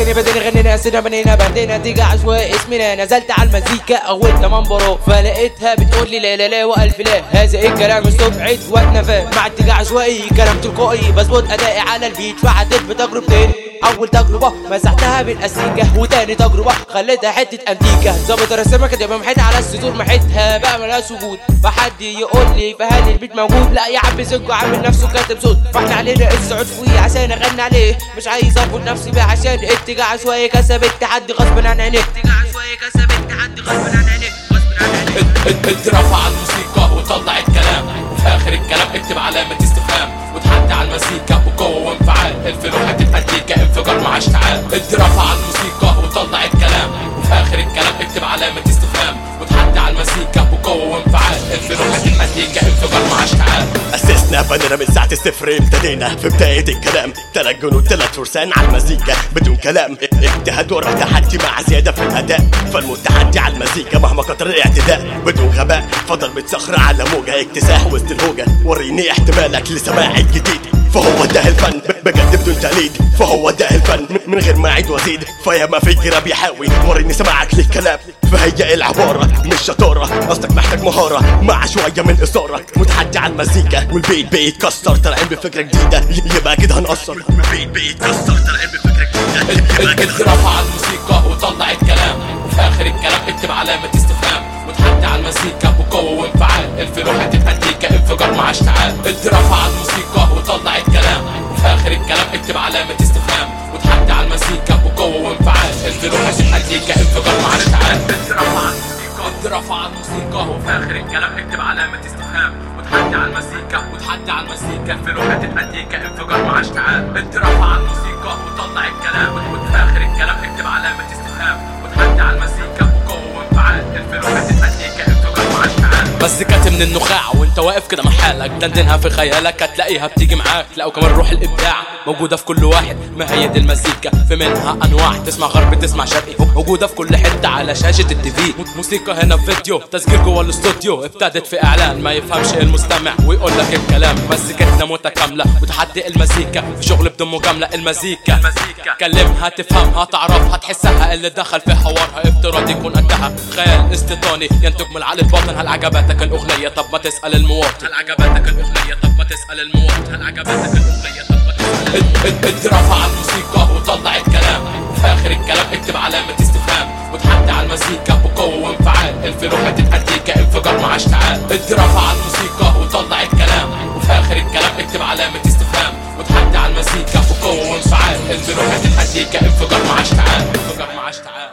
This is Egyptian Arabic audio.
سيني بدينا غنينا سينا بنينا بندينا تيجي عشوائي اسمنا نزلت على المزيكا اول تمام برو فلقيتها بتقول لي لا لا لا والف لا هذا ايه الكلام استبعد واتنفى مع اتجاه عشوائي كلام تلقائي بظبط ادائي على البيت فعديت بتجربتين اول تجربه مسحتها بالاستيكه وتاني تجربه خليتها حته انتيكه ظابط الرسامه كانت يبقى محيتها على السطور محيتها بقى ملهاش وجود فحد يقول لي فهل البيت موجود لا يا عم زنكو عامل نفسه كاتب صوت فاحنا علينا السعود فوقيه عشان اغني عليه مش عايز اربط نفسي بيه عشان اتجاه عشوائي كسب التحدي غصب عن عينيك اتجاه عشوائي كسب التحدي غصب عن عينيك غصب عن عينيك اترفع على الموسيقى وطلع الكلام وفي اخر الكلام اكتب علامة استفهام وتحدي على المزيكا بقوة وانفعال الفلوس هتتأدي كانفجار مع اشتعال اترفع على الموسيقى وطلع الكلام وفي اخر الكلام اكتب علامة استفهام وتحدي على المزيكا بقوة وانفعال الفلوس هتتأدي كانفجار مع اشتعال أسسنا بنينا من ساعة الصفر ابتدينا في بداية الكلام تلات جنود تلات فرسان على المزيكا بدون كلام اجتهاد ورا تحدي مع زيادة في الأداء فالمتحدي على المزيكا مهما كتر الاعتداء بدون غباء فضربة صخرة على موجة اكتساح وسط الهوجة وريني احتمالك لسماع الجديد فهو ده الفن بجد بدون تقليد فهو ده الفن من غير ما اعيد وازيد فيا ما فكرة بيحاول وريني سماعك للكلام فهي العبارة مش شطارة قصدك محتاج مهارة مع شوية من إثارة متحدي على المزيكا والبيت بيتكسر طالعين بفكرة جديدة يبقى كده هنقصر البيت بيتكسر طالعين بفكرة جديدة يبقى كده اترفع على الموسيقى وطلع الكلام وفي اخر الكلام اكتب علامة استفهام وتحدي على المزيكا بقوة وانفعال الفلوس هتتأدي كانفجار مع اشتعال اترفع على الموسيقى وطلع الكلام وفي اخر الكلام اكتب علامة استفهام وتحدي على المزيكا بقوة وانفعال الفلوس هتتأدي كانفجار مع اشتعال اترفع على الموسيقى اترفع على الموسيقى وفي اخر الكلام اكتب علامة استفهام وتحدي على المزيكا وتحدي على المزيكا الفلوس هتتأدي كانفجار مع اشتعال اترفع على الموسيقى وطلع الكلام وفي اخر الكلام اكتب علامة استفهام وتحدي على المزيكا بقوة وانفعال الفلوس هتتأدي كانفجار مع اشتعال مزيكات من النخاع وانت واقف كده محالك دندنها في خيالك هتلاقيها بتيجي معاك لا وكمان روح الابداع موجوده في كل واحد ما هي دي المزيكا في منها انواع تسمع غربي تسمع شرقي موجوده في كل حته على شاشه التيفي موسيقى هنا في فيديو تسجيل جوه الاستوديو ابتدت في اعلان ما يفهمش المستمع ويقول لك الكلام مزيكتنا متكامله وتحدي المزيكا في شغل بدون مجامله المزيكا كلمها تفهمها تعرفها تحسها اللي دخل في حوارها افتراض يكون قدها خيال استيطاني ينتج من العقل الباطن هل عجبتك الاغنيه طب ما تسال المواطن هل عجبتك الاغنيه طب ما تسال المواطن هل عجبتك الاغنيه طب ما تسال المواطن اترفع على الموسيقى وطلع الكلام وفي اخر الكلام اكتب علامة استفهام وتحدي على المزيكا بقوة وانفعال الفلوس هتتأدي كانفجار مع اشتعال اترفع على الموسيقى وطلع الكلام وفي اخر الكلام اكتب علامة استفهام وتحدي على المزيكا بقوة وانفعال الفلوس هتتأدي كانفجار مع اشتعال انفجار مع اشتعال